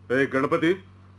ఏ గణపతి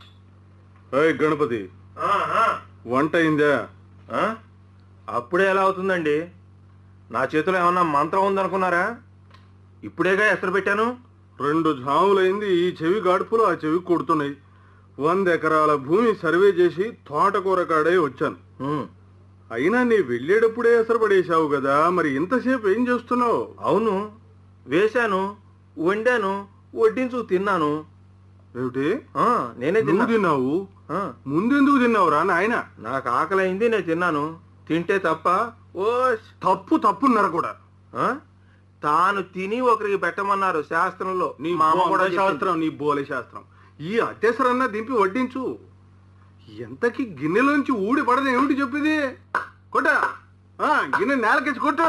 ఏ గణపతి వంట అయిందా ఆ? అప్పుడే ఎలా అవుతుందండి నా చేతిలో ఏమన్నా మంత్రం ఉందనుకున్నారా ఇప్పుడేగా ఎసరు పెట్టాను రెండు జాములైంది ఈ చెవి గాడుపులు ఆ చెవి కొడుతున్నాయి వంద ఎకరాల భూమి సర్వే చేసి తోటకూర కాడే వచ్చాను ఉమ్, అయినా నీ వెళ్ళేటప్పుడే ఎసరు పడేశావు కదా మరి ఇంతసేపు ఏం చేస్తున్నావు అవును వేశాను వండాను వడ్డించు తిన్నాను ఏమిటి ఆ, నేనే నువ్వు తిన్నా తిన్నావు ఆ, ముందెందుకు తిన్నావురా నాయన నాకు ఆకలి అయింది నేను తిన్నాను తింటే తప్ప ఓ తప్పు తప్పున్నర కూడా ఆ? తాను తిని ఒకరికి పెట్టమన్నారు శాస్త్రంలో నీ మా అమ్మ కూడా బోల చెప్పింది. శాస్త్రం నీ బోలే శాస్త్రం ఈ అత్యసరన్నా దింపి వడ్డించు ఎంతకి గిన్నెలోంచి ఊడి పడదు ఏమిటి చెప్పేది కొట్ట ఆ, గిన్నె నేలకెచ్చి కొట్టు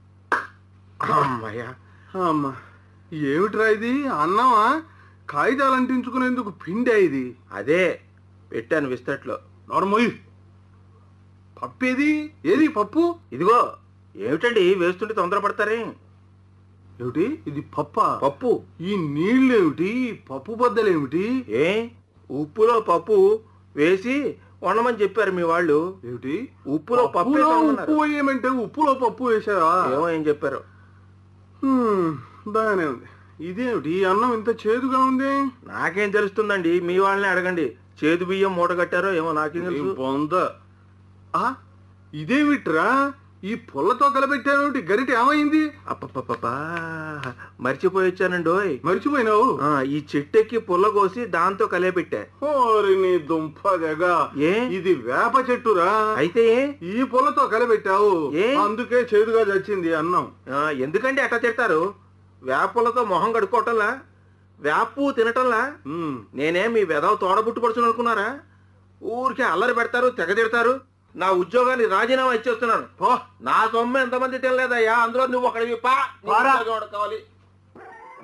అమ్మయ్య అమ్మా ఏమిట్రా ఇది అన్నమా కాగితాలు అంటించుకునేందుకు పిండి ఇది అదే పెట్టాను విస్తట్లో నోరమొయ్యి పప్పేది ఏది పప్పు ఇదిగో ఏమిటండి వేస్తుంటే తొందరపడతారే ఏమిటి ఇది పప్ప పప్పు ఈ నీళ్ళేమిటి ఈ పప్పు బద్దలేమిటి ఏ ఉప్పులో పప్పు వేసి వండమని చెప్పారు మీ వాళ్ళు ఏమిటి ఉప్పులో పప్పు పప్పులో వేసామన్నారు. ఉప్పు వేయమంటే ఉప్పులో పప్పు వేసావా ఏమో ఏం చెప్పారు హ్మ్, బాగానే ఉంది ఇదేమిటి ఈ అన్నం ఇంత చేదుగా ఉంది నాకేం తెలుస్తుందండి మీ వాళ్ళని అడగండి చేదు బియ్యం మూట కట్టారో ఏమో నాకేం ఈ తెలుసు బొంద ఆ, ఇదేమిట్రా ఈ పుల్లతో కలబెట్టావేమిటి గరిట ఏమైంది అప్పపప్పా మర్చిపోయి వచ్చానండి ఓయ్ మర్చిపోయినావు ఆ, ఈ చెట్టెక్కి పుల్ల కోసి దాంతో కలియబెట్టా ఓరి నీ దుంపదగా ఏ? ఇది వేప చెట్టురా అయితే ఈ పుల్లతో కలబెట్టావు ఏ? అందుకే చేదుగా చచ్చింది అన్నం ఆ, ఎందుకండి అట్లా తిడతారు వేపలతో మొహం కడుక్కోవటంలా వేపు తినటంలా హ్మ్, నేనే మీ వెదవ తోడబుట్టుపడుచుని అనుకున్నారా ఊరికే అల్లరి పెడతారు తెగ తిడతారు నా ఉద్యోగాన్ని రాజీనామా ఇచ్చేస్తున్నాను పో నా సొమ్ము ఎంతమంది తినలేదయ్యా అందులో నువ్వు ఒకడివి పా నీ పారా. ఉద్యోగం ఒకటి కావాలి